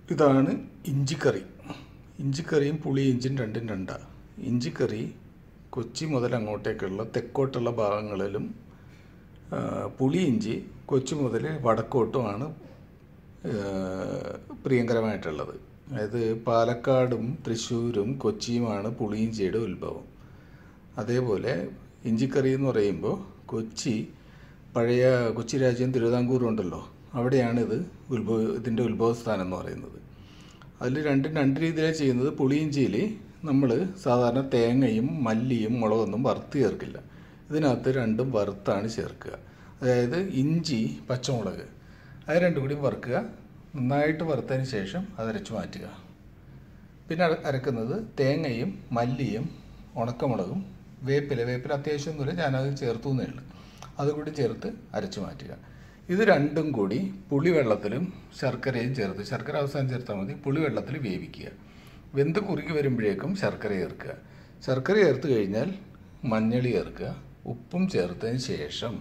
ഇതാണ് ഇഞ്ചിക്കറി ഇഞ്ചിക്കറിയും പുളി ഇഞ്ചിയും രണ്ടും രണ്ടാണ് ഇഞ്ചിക്കറി കൊച്ചി മുതൽ അങ്ങോട്ടേക്കുള്ള തെക്കോട്ടുള്ള ഭാഗങ്ങളിലും ആ, പുളി ഇഞ്ചി കൊച്ചി മുതൽ വടക്കോട്ടുമാണ് ആ, പ്രിയങ്കരമായിട്ടുള്ളത് അതായത് പാലക്കാടും തൃശ്ശൂരും കൊച്ചിയുമാണ് പുളിയിഞ്ചിയുടെ ഉത്ഭവം അതേപോലെ ഇഞ്ചിക്കറി എന്ന് പറയുമ്പോൾ കൊച്ചി പഴയ കൊച്ചി രാജ്യം തിരുവിതാംകൂർ ഉണ്ടല്ലോ അവിടെയാണ് ഇത് ഉത്ഭവ ഇതിൻ്റെ ഉത്ഭവസ്ഥാനം എന്ന് പറയുന്നത് അതിൽ രണ്ടും രണ്ട് രീതിയിലാണ് ചെയ്യുന്നത് പുളിയിഞ്ചിയിൽ നമ്മൾ സാധാരണ തേങ്ങയും മല്ലിയും മുളകൊന്നും വറുത്ത് ചേർക്കില്ല ഇതിനകത്ത് രണ്ടും വറുത്താണ് ചേർക്കുക അതായത് ഇഞ്ചി പച്ചമുളക് അത് രണ്ടും കൂടി വറുക്കുക നന്നായിട്ട് വറുത്തതിന് ശേഷം അതരച്ച് മാറ്റുക പിന്നെ അര- അരക്കുന്നത് തേങ്ങയും മല്ലിയും ഉണക്കമുളകും വേപ്പില വേപ്പില അത്യാവശ്യമൊന്നുമില്ല ഞാനത് ചേർത്തു എന്നേ ഉള്ളൂ അതുകൂടി ചേർത്ത് അരച്ചു മാറ്റുക ഇത് രണ്ടും കൂടി പുളിവെള്ളത്തിലും ശർക്കരയും ചേർത്ത് ശർക്കര അവസാനം ചേർത്താൽ മതി പുളിവെള്ളത്തിൽ വേവിക്കുക വെന്ത് കുറുകി വരുമ്പോഴേക്കും ശർക്കര ചേർക്കുക ശർക്കര ചേർത്ത് കഴിഞ്ഞാൽ മഞ്ഞൾ ചേർക്കുക ഉപ്പും ചേർത്തതിന് ശേഷം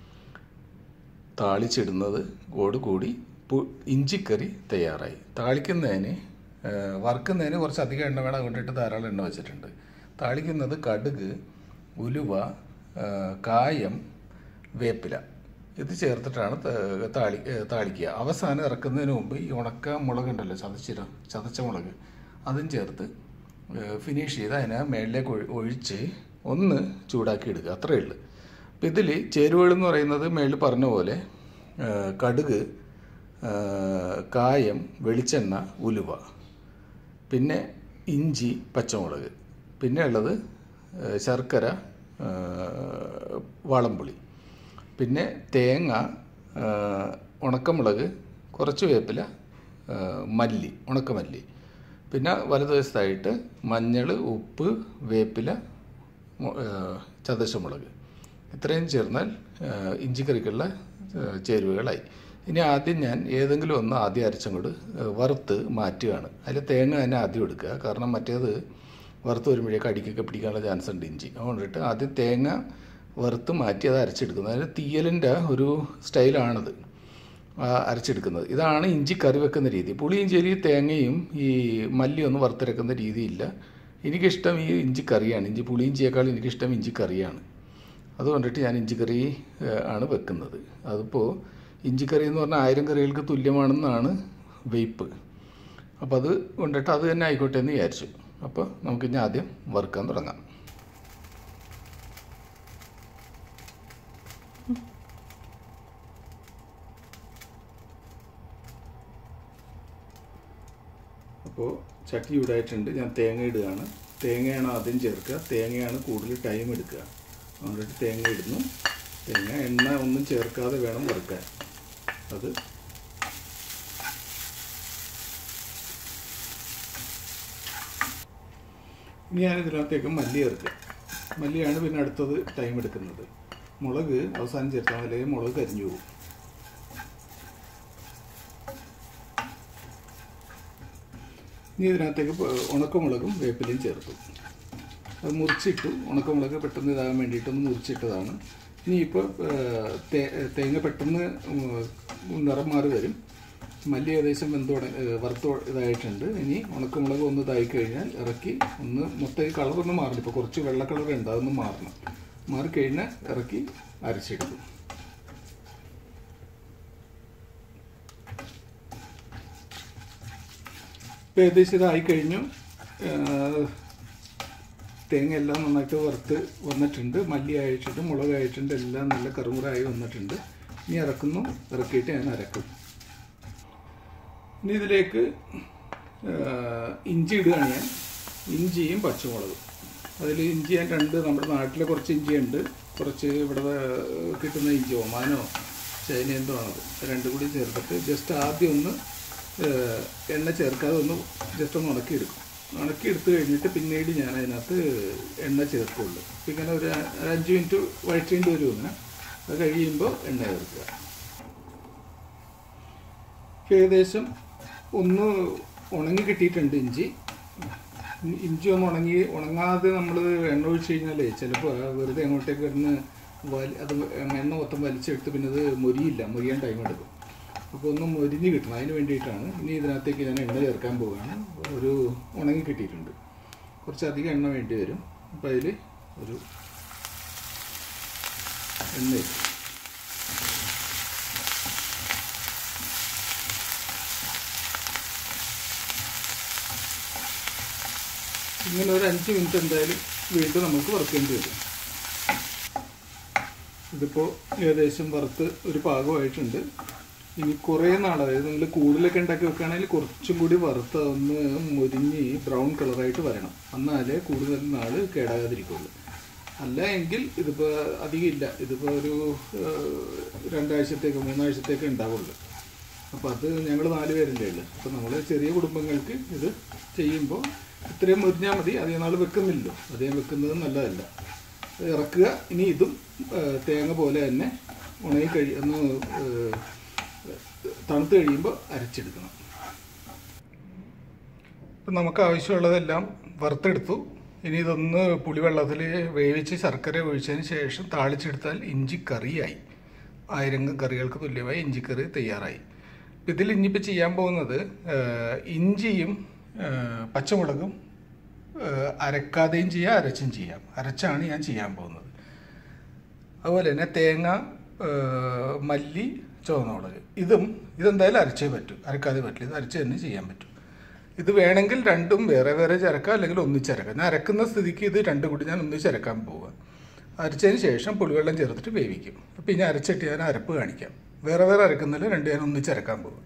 താളിച്ചിടുന്നത് കൂടി പു- ഇഞ്ചിക്കറി തയ്യാറായി താളിക്കുന്നതിന് ആ, വറുക്കുന്നതിന് കുറച്ച് അധികം എണ്ണ വേണം അതുകൊണ്ടിട്ട് ധാരാളം എണ്ണ വെച്ചിട്ടുണ്ട് താളിക്കുന്നത് കടുക് ഉലുവ ആ, കായം വേപ്പില ഇത് ചേർത്തിട്ടാണ് ത- താളി ഏ, താളിക്കുക അവസാനം ഇറക്കുന്നതിന് മുമ്പ് ഈ ഉണക്ക മുളകുണ്ടല്ലോ ചതച്ചിര ചതച്ച മുളക് അതും ചേർത്ത് ഫിനിഷ് ചെയ്ത് അതിനെ മേളിലേക്ക് ഒഴി- ഒഴിച്ച് ഒന്ന് ചൂടാക്കി എടുക്കുക അത്രയേ ഉള്ളൂ അപ്പം ഇതിൽ ചേരുവകൾ എന്ന് പറയുന്നത് മേളിൽ പറഞ്ഞ പോലെ ആ, കടുക് ആ, കായം വെളിച്ചെണ്ണ ഉലുവ പിന്നെ ഇഞ്ചി പച്ചമുളക് പിന്നെ ഉള്ളത് ആ, ശർക്കര ആ, വാളംപുളി പിന്നെ തേങ്ങ ആ, ഉണക്കമുളക് കുറച്ച് വേപ്പില ആ, മല്ലി ഉണക്കമല്ലി പിന്നെ വലതുവശത്തായിട്ട് മഞ്ഞൾ ഉപ്പ് വേപ്പില മു- ആ, ചതച്ചമുളക് ഇത്രയും ചേർന്നാൽ ആ, ഇഞ്ചിക്കറിക്കുള്ള ആ, ചേരുവകളായി ഇനി ആദ്യം ഞാൻ ഏതെങ്കിലും ഒന്ന് ആദ്യം അരച്ചങ്ങോട്ട് വറുത്ത് മാറ്റുകയാണ് അതിൽ തേങ്ങ തന്നെ ആദ്യം എടുക്കുക കാരണം മറ്റേത് വറുത്ത് വരുമ്പോഴേക്ക് അടിക്കൊക്കെ പിടിക്കാനുള്ള ചാൻസ് ഉണ്ട് ഇഞ്ചി അതുകൊണ്ടിട്ട് ആദ്യം തേങ്ങ വറുത്ത് മാറ്റി അത് അരച്ചെടുക്കുന്നത് അതിന് തീയലിൻ്റെ ഒരു സ്റ്റൈലാണത് ആ, അരച്ചെടുക്കുന്നത് ഇതാണ് ഇഞ്ചി കറി വെക്കുന്ന രീതി പുളിയിഞ്ചിയിൽ ഈ തേങ്ങയും ഈ മല്ലിയൊന്നും വറുത്തരക്കുന്ന രീതിയില്ല എനിക്കിഷ്ടം ഈ ഇഞ്ചി കറിയാണ് ഇഞ്ചി പുളിയിഞ്ചിയേക്കാൾ എനിക്കിഷ്ടം ഇഞ്ചി കറിയാണ് അതുകൊണ്ടിട്ട് ഞാൻ ഇഞ്ചിക്കറി ഏഹ്, ആണ് വെക്കുന്നത് അതിപ്പോൾ ഇഞ്ചിക്കറി എന്ന് പറഞ്ഞാൽ ആയിരം കറികൾക്ക് തുല്യമാണെന്നാണ് വെയ്പ്പ് അപ്പോൾ അത് കൊണ്ടിട്ട് അത് തന്നെ ആയിക്കോട്ടെ എന്ന് വിചാരിച്ചു അപ്പോൾ നമുക്കിനി ആദ്യം വറുക്കാൻ തുടങ്ങാം അപ്പോൾ ചട്ടി ചൂടായിട്ടുണ്ട് ഞാൻ തേങ്ങ ഇടുകയാണ് തേങ്ങയാണ് ആദ്യം ചേർക്കുക തേങ്ങയാണ് കൂടുതൽ ടൈം എടുക്കുക അതുകൊണ്ടിട്ട് തേങ്ങ ഇടുന്നു തേങ്ങ എണ്ണ ഒന്നും ചേർക്കാതെ വേണം വറുക്കാൻ അത് ഇനി ഞാൻ ഇതിനകത്തേക്ക് മല്ലി ചേർക്കുക മല്ലിയാണ് പിന്നെ അടുത്തത് ടൈം എടുക്കുന്നത് മുളക് അവസാനം ചേർത്താൽ അല്ലെങ്കിൽ മുളക് കരിഞ്ഞു പോകും ഇനി ഇതിനകത്തേക്ക് പ- ഉണക്കമുളകും വേപ്പിലയും ചേർത്തു അത് മുറിച്ചിട്ടു ഉണക്കമുളക് പെട്ടെന്ന് ഇതാകാൻ വേണ്ടിയിട്ടൊന്ന് മുറിച്ചിട്ടതാണ് ഇനി ഇപ്പോൾ തേങ്ങ പെട്ടെന്ന് ഉം, നിറം മാറി വരും മല്ലി ഏകദേശം വെന്ത് തുടങ്ങി ഏ, വറുത്ത് ഇതായിട്ടുണ്ട് ഇനി ഉണക്കമുളക് ഒന്ന് ഇതായി കഴിഞ്ഞാൽ ഇറക്കി ഒന്ന് മൊത്തം ഈ കളറൊന്നും മാറില്ല ഇപ്പോൾ കുറച്ച് വെള്ള കളർ ഉണ്ട് അതൊന്ന് മാറണം മാറിക്കഴിഞ്ഞാൽ ഇറക്കി അരച്ചെടുക്കും ഇപ്പം ഏകദേശം ഇതായി കഴിഞ്ഞു ഏഹ് തേങ്ങ എല്ലാം നന്നായിട്ട് വറുത്ത് വന്നിട്ടുണ്ട് മല്ലി ആയിട്ടുണ്ട് മുളക് ആയിട്ടുണ്ട് എല്ലാം നല്ല കറുമുറായി വന്നിട്ടുണ്ട് ഇനി ഇറക്കുന്നു ഇറക്കിയിട്ട് ഞാൻ അരക്കും ഇനി ഇതിലേക്ക് ഏഹ് ഇഞ്ചി ഇടുകയാണ് ഞാൻ ഇഞ്ചിയും പച്ചമുളകും അതിൽ ഇഞ്ചി ഞാൻ രണ്ട് നമ്മുടെ നാട്ടിലെ കുറച്ച് ഇഞ്ചിയുണ്ട് കുറച്ച് ഇവിടെ കിട്ടുന്ന ഇഞ്ചി ഒമാനോ ചൈന എന്തോ ആണത് രണ്ടും കൂടി ചേർത്തിട്ട് ജസ്റ്റ് ആദ്യം ഒന്ന് ഏഹ് എണ്ണ ചേർക്കാതെ ഒന്ന് ജസ്റ്റ് ഒന്ന് ഉണക്കിയെടുക്കും ഉണക്കിയെടുത്ത് കഴിഞ്ഞിട്ട് പിന്നീട് ഞാൻ അതിനകത്ത് എണ്ണ ചേർക്കുള്ളൂ അപ്പം ഇങ്ങനെ ഒരു ഒരു അഞ്ച് മിനിറ്റ് വഴറ്റേണ്ടി വരും ഇങ്ങനെ അത് കഴിയുമ്പോൾ എണ്ണ ചേർക്കുക ഇപ്പം ഏകദേശം ഒന്ന് ഉണങ്ങി കിട്ടിയിട്ടുണ്ട് ഇഞ്ചി ഇ- ഇഞ്ചി ഒന്ന് ഉണങ്ങി ഉണങ്ങാതെ നമ്മൾ എണ്ണ ഒഴിച്ച് കഴിഞ്ഞാലേ ചിലപ്പോൾ വെറുതെ അങ്ങോട്ടേക്ക് കിടന്ന് വലി അത് എണ്ണ മൊത്തം വലിച്ചെടുത്ത് പിന്നെ അത് മൊരിയില്ല മൊരിയാൻ ടൈം എടുക്കും അപ്പോൾ ഒന്ന് മൊരിഞ്ഞ് കിട്ടണം അതിന് വേണ്ടിയിട്ടാണ് ഇനി ഇതിനകത്തേക്ക് ഞാൻ എണ്ണ ചേർക്കാൻ പോവുകയാണ് ഒരു ഉണങ്ങി കിട്ടിയിട്ടുണ്ട് കുറച്ചധികം എണ്ണ വേണ്ടി വരും അപ്പോൾ അതിൽ ഒരു എണ്ണ ഇട്ടു. ഇങ്ങനെ ഒരു അഞ്ച് മിനിറ്റ് എന്തായാലും വീണ്ടും നമുക്ക് വറുക്കേണ്ടി വരും ഇതിപ്പോൾ ഏകദേശം വറുത്ത് ഒരു പാകമായിട്ടുണ്ട് ഇനി കുറേ നാൾ അതായത് നിങ്ങൾ കൂടുതലൊക്കെ ഉണ്ടാക്കി വെക്കുകയാണെങ്കിൽ കുറച്ചും കൂടി വറുത്ത് ഒന്ന് മുരിഞ്ഞ് ബ്രൗൺ കളറായിട്ട് വരണം എന്നാലേ കൂടുതൽ നാൾ കേടാകാതിരിക്കുള്ളൂ അല്ല എങ്കിൽ ഇതിപ്പോൾ അധികം ഇല്ല ഇതിപ്പോൾ ഒരു ഏഹ്, രണ്ടാഴ്ചത്തേക്ക് മൂന്നാഴ്ചത്തേക്ക് ഉണ്ടാവുള്ളൂ അപ്പോൾ അത് ഞങ്ങൾ നാല് പേരല്ലേ ഉള്ളു അപ്പോൾ നമ്മൾ ചെറിയ കുടുംബങ്ങൾക്ക് ഇത് ചെയ്യുമ്പോൾ ഇത്രയും മുരിഞ്ഞാൽ മതി അധികം നാൾ വെക്കുന്നില്ലല്ലോ അധികം വെക്കുന്നത് നല്ലതല്ല ഇറക്കുക ഇനി ഇതും ആ, തേങ്ങ പോലെ തന്നെ ഉണങ്ങി കഴി ഒന്ന് ആ, തണുത്ത് കഴിയുമ്പോൾ അരച്ചെടുക്കണം ഇപ്പം നമുക്ക് ആവശ്യമുള്ളതെല്ലാം വറുത്തെടുത്തു ഇനി ഇതൊന്ന് പുളിവെള്ളത്തിൽ വേവിച്ച് ശർക്കര ഒഴിച്ചതിന് ശേഷം താളിച്ചെടുത്താൽ ഇഞ്ചിക്കറിയായി ആയിരം കറികൾക്ക് തുല്യമായി ഇഞ്ചിക്കറി തയ്യാറായി ഇതിൽ ഇനിയിപ്പോൾ ചെയ്യാൻ പോകുന്നത് ആ, ഇഞ്ചിയും ആ, പച്ചമുളകും ആ, അരക്കാതെയും ചെയ്യാം അരച്ചും ചെയ്യാം അരച്ചാണ് ഞാൻ ചെയ്യാൻ പോകുന്നത് അതുപോലെ തന്നെ തേങ്ങ ആ, മല്ലി ചുവന്നമുളക് ഇതും ഇതെന്തായാലും അരച്ചേ പറ്റൂ അരക്കാതെ പറ്റില്ല ഇത് അരച്ച് തന്നെ ചെയ്യാൻ പറ്റും ഇത് വേണമെങ്കിൽ രണ്ടും വേറെ വേറെ ചരക്കാം അല്ലെങ്കിൽ ഒന്നിച്ചരക്കാം ഞാൻ അരക്കുന്ന സ്ഥിതിക്ക് ഇത് രണ്ടും കൂടി ഞാൻ ഒന്നിച്ചരക്കാൻ പോവുക അരച്ചതിന് ശേഷം പുളിവെള്ളം ചേർത്തിട്ട് വേവിക്കും അപ്പം ഇനി അരച്ചിട്ട് ഞാൻ അരപ്പ് കാണിക്കാം വേറെ വേറെ അരക്കുന്നില്ല രണ്ട് ഞാൻ ഒന്നിച്ചരക്കാൻ പോകും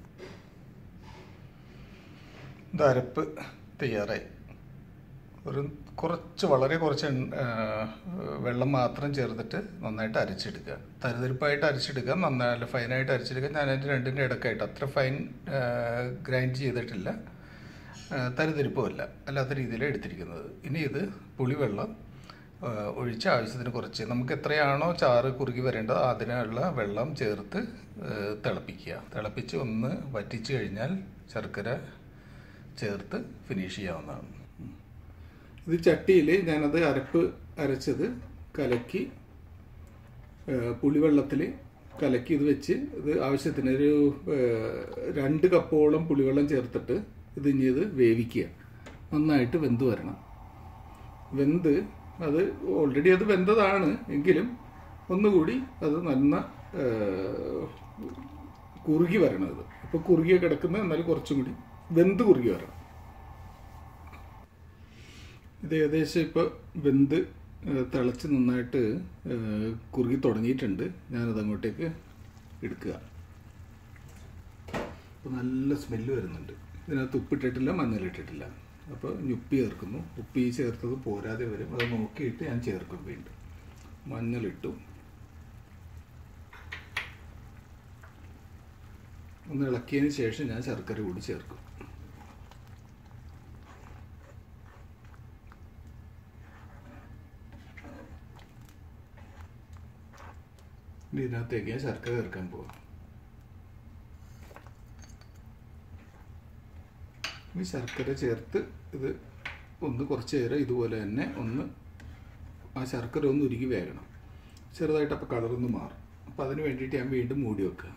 ഇത് അരപ്പ് തയ്യാറായി ഒരു കുറച്ച് വളരെ കുറച്ച് എണ്ണ- ആ, വെള്ളം മാത്രം ചേർത്തിട്ട് നന്നായിട്ട് അരച്ചെടുക്കുക തരിതരിപ്പായിട്ട് അരച്ചെടുക്കുക നന്നായി ഫൈനായിട്ട് അരച്ചെടുക്കുക ഞാൻ അതിൻ്റെ രണ്ടിൻ്റെ ഇടക്കായിട്ട് അത്ര ഫൈൻ ഗ്രൈൻഡ് ചെയ്തിട്ടില്ല ആ, തരിതരിപ്പുമല്ല അല്ലാത്ത രീതിയിലാണ് എടുത്തിരിക്കുന്നത് ഇനി ഇത് പുളിവെള്ളം ആ, ഒഴിച്ച് ആവശ്യത്തിന് കുറച്ച് നമുക്ക് എത്രയാണോ ചാറ് കുറുകി വരേണ്ടത് അതിനുള്ള വെള്ളം ചേർത്ത് ആ, തിളപ്പിക്കുക തിളപ്പിച്ച് ഒന്ന് വറ്റിച്ച് കഴിഞ്ഞാൽ ശർക്കര ചേർത്ത് ഫിനിഷ് ചെയ്യാവുന്നതാണ് ഇത് ചട്ടിയിൽ ഞാനത് അരപ്പ് അരച്ചത് കലക്കി പുളിവെള്ളത്തിൽ കലക്കി ഇത് വെച്ച് ഇത് ആവശ്യത്തിന് ഒരു ഏഹ്, രണ്ട് കപ്പോളം പുളിവെള്ളം ചേർത്തിട്ട് ഇത് ഇനി ഇത് വേവിക്കുക നന്നായിട്ട് വെന്ത് വരണം വെന്ത് അത് ഓൾറെഡി അത് വെന്തതാണ് എങ്കിലും ഒന്നുകൂടി അത് നന്ന ഏഹ്, കുറുകി വരണം അത് അപ്പോൾ കുറുകിയ കിടക്കുന്ന എന്നാലും കുറച്ചും കൂടി വെന്ത് കുറുകി വരണം ഇത് ഏകദേശം ഇപ്പോൾ വെന്ത് ഏഹ്, തിളച്ച് നന്നായിട്ട് ഏഹ്, കുറുകി തുടങ്ങിയിട്ടുണ്ട് ഞാനത് അങ്ങോട്ടേക്ക് എടുക്കുക അപ്പോൾ നല്ല സ്മെല്ല് വരുന്നുണ്ട് ഇതിനകത്ത് ഉപ്പിട്ടിട്ടില്ല മഞ്ഞളിട്ടിട്ടില്ല അപ്പോൾ ഇനി ഉപ്പി ചേർക്കുന്നു ഉപ്പി ചേർത്തത് പോരാതെ വരും അത് നോക്കിയിട്ട് ഞാൻ ചേർക്കും വീണ്ടും മഞ്ഞളിട്ടു ഒന്ന് ഇളക്കിയതിന് ശേഷം ഞാൻ ശർക്കര കൂടി ചേർക്കും ഇനി ഇതിനകത്തേക്ക് ഞാൻ ശർക്കര ചേർക്കാൻ പോവാം ഈ ശർക്കര ചേർത്ത് ഇത് ഒന്ന് കുറച്ച് നേരം ഇതുപോലെ തന്നെ ഒന്ന് ആ ശർക്കര ഒന്ന് ഉരുകി വേകണം ചെറുതായിട്ട് അപ്പോൾ കളറൊന്ന് മാറും അപ്പോൾ അതിന് വേണ്ടിയിട്ട് ഞാൻ വീണ്ടും മൂടി വെക്കുക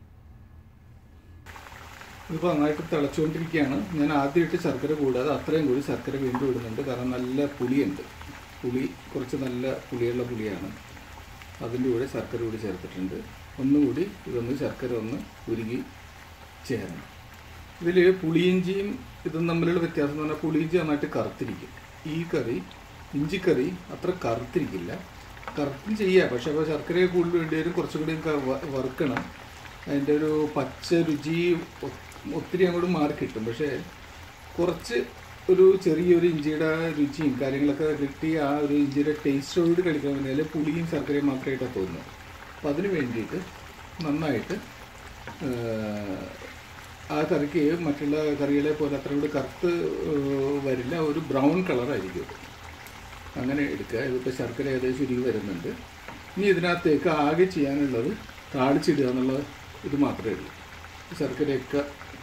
ഇതിപ്പോൾ നന്നായിട്ട് തിളച്ചുകൊണ്ടിരിക്കുകയാണ് ഞാൻ ആദ്യമായിട്ട് ശർക്കര കൂടാതെ അത്രയും കൂടി ശർക്കര വീണ്ടും ഇടുന്നുണ്ട് കാരണം നല്ല പുളിയുണ്ട് പുളി കുറച്ച് നല്ല പുളിയുള്ള പുളിയാണ് അതിൻ്റെ കൂടെ ശർക്കര കൂടി ചേർത്തിട്ടുണ്ട് ഒന്നുകൂടി ഇതൊന്ന് ശർക്കര ഒന്ന് ഉരുകി ചേരണം ഇതിൽ പുളിയിഞ്ചിയും ഇതും തമ്മിലുള്ള വ്യത്യാസം എന്ന് പറഞ്ഞാൽ പുളിയിഞ്ചി നന്നായിട്ട് കറുത്തിരിക്കും ഈ കറി ഇഞ്ചിക്കറി അത്ര കറുത്തിരിക്കില്ല കറുത്തും ചെയ്യാം പക്ഷെ അപ്പോൾ ശർക്കരയെ കൂടുതൽ വേണ്ടി വരും കുറച്ചും കൂടി ക- വ- വറുക്കണം അതിൻ്റെ ഒരു പച്ച രുചി ഒ- ഒത്തിരി അങ്ങോട്ട് മാറി കിട്ടും പക്ഷേ കുറച്ച് ഒരു ചെറിയൊരു ഇഞ്ചിയുടെ രുചിയും കാര്യങ്ങളൊക്കെ കിട്ടി ആ ഒരു ഇഞ്ചിയുടെ ടേസ്റ്റോട് കഴിക്കാൻ വേണ്ടി പുളിയും ശർക്കരയും മാത്രമായിട്ടാണ് തോന്നുന്നത് അപ്പം അതിന് വേണ്ടിയിട്ട് നന്നായിട്ട് ഏഹ്, ആ കറിക്ക് മറ്റുള്ള കറികളെ പോലെ അത്ര കൂടി കറുത്ത് ഏഹ്, വരില്ല ഒരു ബ്രൗൺ കളറായിരിക്കും അങ്ങനെ എടുക്കുക ഇതിപ്പോൾ ശർക്കര ഏകദേശം ഉരുകി വരുന്നുണ്ട് ഇനി ഇതിനകത്തേക്ക് ആകെ ചെയ്യാനുള്ളത് താളിച്ചിടുക എന്നുള്ള ഇത് മാത്രമേ ഉള്ളൂ ശർക്കരയൊക്കെ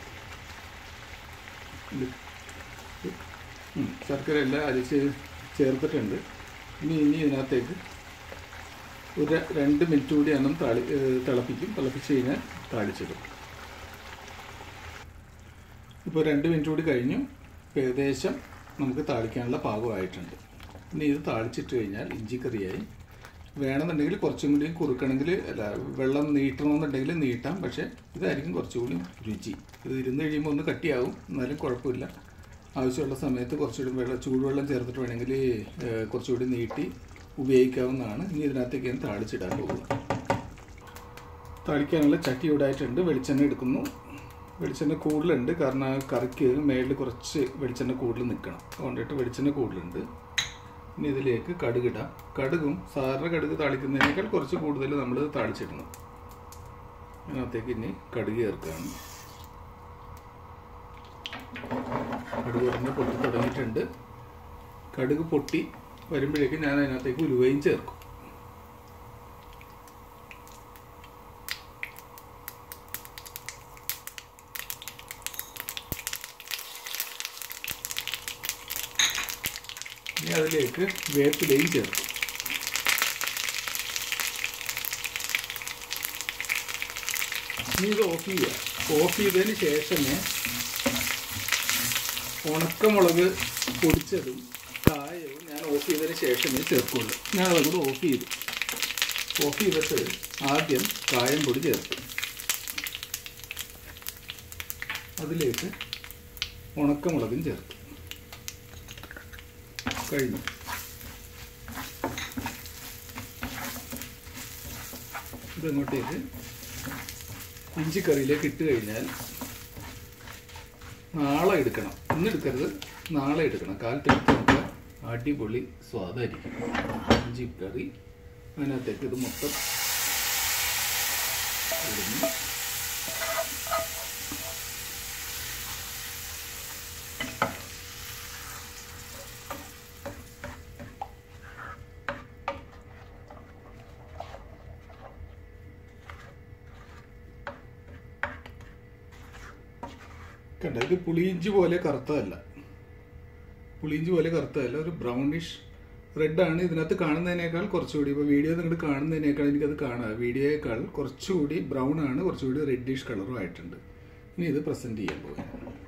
ഇത് ഉം, ശർക്കര എല്ലാം അരിച്ച് ചേർത്തിട്ടുണ്ട് ഇനി ഇനി ഇതിനകത്തേക്ക് ഒരു രണ്ട് മിനിറ്റ് കൂടി എണ്ണം താളി ഏഹ് തിളപ്പിക്കും തിളപ്പിച്ച് കഴിഞ്ഞാൽ താളിച്ചിടും ഇപ്പോൾ രണ്ട് മിനിറ്റ് കൂടി കഴിഞ്ഞു ഇപ്പം ഏകദേശം നമുക്ക് താളിക്കാനുള്ള പാകമായിട്ടുണ്ട് ഇനി ഇത് താളിച്ചിട്ട് കഴിഞ്ഞാൽ ഇഞ്ചിക്കറിയായി വേണമെന്നുണ്ടെങ്കിൽ കുറച്ചും കൂടി കുറുക്കണമെങ്കിൽ അല്ല വെള്ളം നീട്ടണമെന്നുണ്ടെങ്കിൽ നീട്ടാം പക്ഷേ ഇതായിരിക്കും കുറച്ചുകൂടി രുചി ഇത് ഇരുന്ന് കഴിയുമ്പോൾ ഒന്ന് കട്ടിയാവും എന്നാലും കുഴപ്പമില്ല ആവശ്യമുള്ള സമയത്ത് കുറച്ചുകൂടി വെള്ളം ചൂടുവെള്ളം ചേർത്തിട്ട് വേണമെങ്കിൽ ഏഹ്, കുറച്ചുകൂടി നീട്ടി ഉപയോഗിക്കാവുന്നതാണ് ഇനി ഇതിനകത്തേക്ക് ഞാൻ താളിച്ചിടാൻ പോകുന്നത് താളിക്കാനുള്ള ചട്ടി ചൂടായിട്ടുണ്ട് വെളിച്ചെണ്ണ എടുക്കുന്നു വെളിച്ചെണ്ണ കൂടുതലുണ്ട് കാരണം ആ കറിക്ക് മേളിൽ കുറച്ച് വെളിച്ചെണ്ണ കൂടുതൽ നിൽക്കണം അതുകൊണ്ടിട്ട് വെളിച്ചെണ്ണ കൂടുതലുണ്ട് ഇനി ഇതിലേക്ക് കടുകിടാം കടുകും സാധാരണ കടുക് താളിക്കുന്നതിനേക്കാൾ കുറച്ച് കൂടുതൽ നമ്മൾ താളിച്ചിടണം അതിനകത്തേക്ക് ഇനി കടുക് ചേർക്കുകയാണ് കടുക് പറഞ്ഞ് പൊട്ടി തുടങ്ങിയിട്ടുണ്ട് കടുക് പൊട്ടി വരുമ്പോഴേക്കും ഞാൻ അതിനകത്തേക്ക് ഉലുവയും ചേർക്കും ഇനി അതിലേക്ക് വേപ്പിലയും ചേർക്കും ഇനി ഇത് ഓഫ് ചെയ്യുക ഓഫ് ചെയ്തതിന് ശേഷമേ ഉണക്കമുളക് പൊടിച്ചതും കായവും ഞാൻ ഓഫ് ചെയ്തതിന് ശേഷമേ ചേർക്കുള്ളൂ ഞാൻ അതും കൂടെ ഓഫ് ചെയ്തു ഓഫ് ചെയ്തിട്ട് ആദ്യം കായം പൊടി ചേർത്തു അതിലേക്ക് ഉണക്കമുളകും ചേർത്തു കഴിഞ്ഞു ഇതങ്ങോട്ടേക്ക് ഇഞ്ചിക്കറിയിലേക്ക് ഇട്ട് കഴിഞ്ഞാൽ നാളെ എടുക്കണം ഇന്ന് എടുക്കരുത് നാളെ എടുക്കണം കാലത്ത് എടുത്ത് നോക്കുക അടിപൊളി സ്വാദായിരിക്കും ഇഞ്ചിക്കറി അതിനകത്തേക്ക് ഇത് മൊത്തം ഇടുന്നു കണ്ട ഇത് പുളിയിഞ്ചി പോലെ കറുത്തതല്ല പുളിയിഞ്ചി പോലെ കറുത്തതല്ല ഒരു ബ്രൗണിഷ് റെഡാണ് ഇതിനകത്ത് കാണുന്നതിനേക്കാൾ കുറച്ചുകൂടി ഇപ്പോൾ വീഡിയോ നിങ്ങൾ കാണുന്നതിനേക്കാൾ എനിക്കത് കാണാം വീഡിയോയേക്കാൾ കുറച്ചുകൂടി ബ്രൗൺ ആണ് കുറച്ചുകൂടി റെഡിഷ് കളറും ആയിട്ടുണ്ട് ഇനി ഇത് പ്രസൻറ്റ് ചെയ്യാൻ പോകും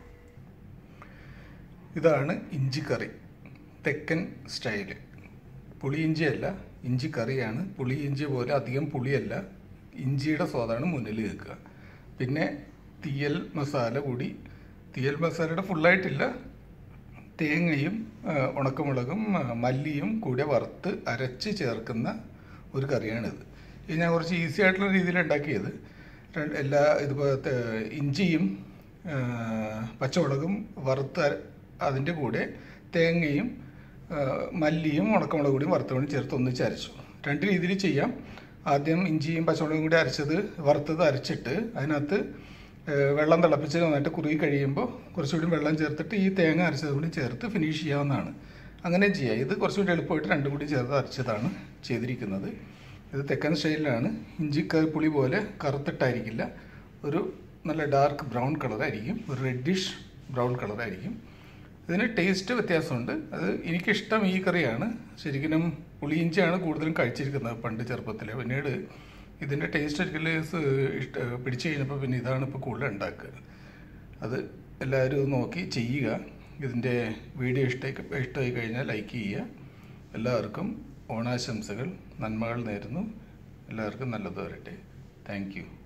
ഇതാണ് ഇഞ്ചിക്കറി തെക്കൻ സ്റ്റൈല് പുളിയിഞ്ചിയല്ല ഇഞ്ചിക്കറിയാണ് പുളി ഇഞ്ചി പോലെ അധികം പുളിയല്ല ഇഞ്ചിയുടെ സ്വാദാണ് മുന്നിൽ നിൽക്കുക പിന്നെ തീയൽ മസാല കൂടി തീയൽ മസാലയുടെ ഫുള്ളായിട്ടില്ല തേങ്ങയും ആ, ഉണക്കമുളകും ആ, മല്ലിയും കൂടെ വറുത്ത് അരച്ച് ചേർക്കുന്ന ഒരു കറിയാണിത് ഇത് ഞാൻ കുറച്ച് ഈസി ആയിട്ടുള്ള രീതിയിൽ ഉണ്ടാക്കിയത് രണ്ട് എല്ലാ ഇതുപോലത്തെ ഇഞ്ചിയും ആ, പച്ചമുളകും വറുത്ത് അര- അതിൻ്റെ കൂടെ തേങ്ങയും ആ, മല്ലിയും ഉണക്കമുളകും കൂടി വറുത്തുകൊണ്ട് ചേർത്ത് ഒന്നിച്ച് അരച്ചു രണ്ട് രീതിയിൽ ചെയ്യാം ആദ്യം ഇഞ്ചിയും പച്ചമുളകും കൂടി അരച്ചത് വറുത്തത് അരച്ചിട്ട് അതിനകത്ത് ആ, വെള്ളം തിളപ്പിച്ച് നന്നായിട്ട് കുറുകി കഴിയുമ്പോൾ കുറച്ചുകൂടി വെള്ളം ചേർത്തിട്ട് ഈ തേങ്ങ അരച്ചത് കൂടി ചേർത്ത് ഫിനിഷ് ചെയ്യാവുന്നതാണ് അങ്ങനെ ചെയ്യാം ഇത് കുറച്ചുകൂടി എളുപ്പമായിട്ട് രണ്ടും കൂടി ചേർത്ത് അരച്ചതാണ് ചെയ്തിരിക്കുന്നത് ഇത് തെക്കൻ സ്റ്റൈലിലാണ് ഇഞ്ചിക്ക പുളി പോലെ കറുത്തിട്ടായിരിക്കില്ല ഒരു നല്ല ഡാർക്ക് ബ്രൗൺ കളറായിരിക്കും ഒരു റെഡിഷ് ബ്രൗൺ കളറായിരിക്കും ഇതിന് ടേസ്റ്റ് വ്യത്യാസമുണ്ട് അത് എനിക്കിഷ്ടം ഈ കറിയാണ് ശരിക്കും പുളിയിഞ്ചിയാണ് കൂടുതലും കഴിച്ചിരിക്കുന്നത് പണ്ട് ചെറുപ്പത്തിൽ പിന്നീട് ഇതിൻ്റെ ടേസ്റ്റ് ഒരിക്കലും ഇഷ്ട പിടിച്ചു കഴിഞ്ഞപ്പോൾ പിന്നെ ഇതാണ് ഇപ്പോൾ കൂടുതൽ ഉണ്ടാക്കുക അത് എല്ലാവരും ഇത് നോക്കി ചെയ്യുക ഇതിൻ്റെ വീഡിയോ ഇഷ്ടമായി ഇഷ്ടമായി കഴിഞ്ഞാൽ ലൈക്ക് ചെയ്യുക എല്ലാവർക്കും ഓണാശംസകൾ നന്മകൾ നേരുന്നു എല്ലാവർക്കും നല്ലത് വരട്ടെ താങ്ക് യു